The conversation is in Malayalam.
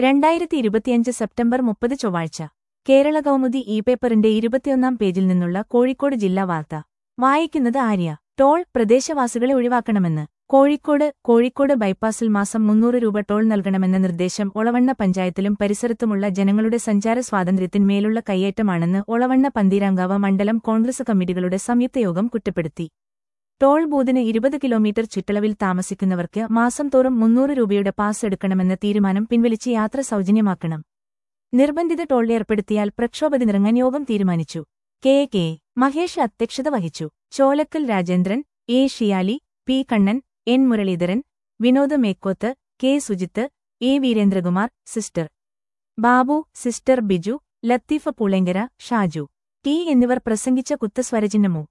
രണ്ടായിരത്തി ഇരുപത്തിയഞ്ച് സെപ്റ്റംബർ മുപ്പത് ചൊവ്വാഴ്ച കേരള കൗമുദി ഇ പേപ്പറിന്റെ ഇരുപത്തിയൊന്നാം പേജിൽ നിന്നുള്ള കോഴിക്കോട് ജില്ലാ വാർത്ത വായിക്കുന്നത് ആര്യ ടോൾ പ്രദേശവാസികളെ ഒഴിവാക്കണമെന്ന് കോഴിക്കോട് കോഴിക്കോട് ബൈപ്പാസിൽ മാസം മുന്നൂറ് രൂപ ടോൾ നൽകണമെന്ന നിർദ്ദേശം ഒളവണ്ണ പഞ്ചായത്തിലും പരിസരത്തുമുള്ള ജനങ്ങളുടെ സഞ്ചാര സ്വാതന്ത്ര്യത്തിന്മേലുള്ള കയ്യേറ്റമാണെന്ന് ഒളവണ്ണ പന്തീരാങ്കാവ് മണ്ഡലം കോൺഗ്രസ് കമ്മിറ്റികളുടെ സംയുക്ത യോഗം കുറ്റപ്പെടുത്തി ടോൾ ബൂതിന് ഇരുപത് കിലോമീറ്റർ ചുറ്റളവിൽ താമസിക്കുന്നവർക്ക് മാസം തോറും മുന്നൂറ് രൂപയുടെ പാസ് എടുക്കണമെന്ന തീരുമാനം പിൻവലിച്ച് യാത്ര സൗജന്യമാക്കണം നിർബന്ധിത ടോൾ ഏർപ്പെടുത്തിയാൽ പ്രക്ഷോഭത്തിനിറങ്ങാൻ യോഗം തീരുമാനിച്ചു കെ കെ മഹേഷ് അധ്യക്ഷത വഹിച്ചു Cholakkal Rajendran A Shiyali P Kannan N Muraleedharan Vinod Mekkoth K Sujith A Veerendrakumar sister Babu sister Biju Latheefa Pulenkara Shaju T എന്നിവർ പ്രസംഗിച്ച കുത്തസ്വരചിഹ്നമു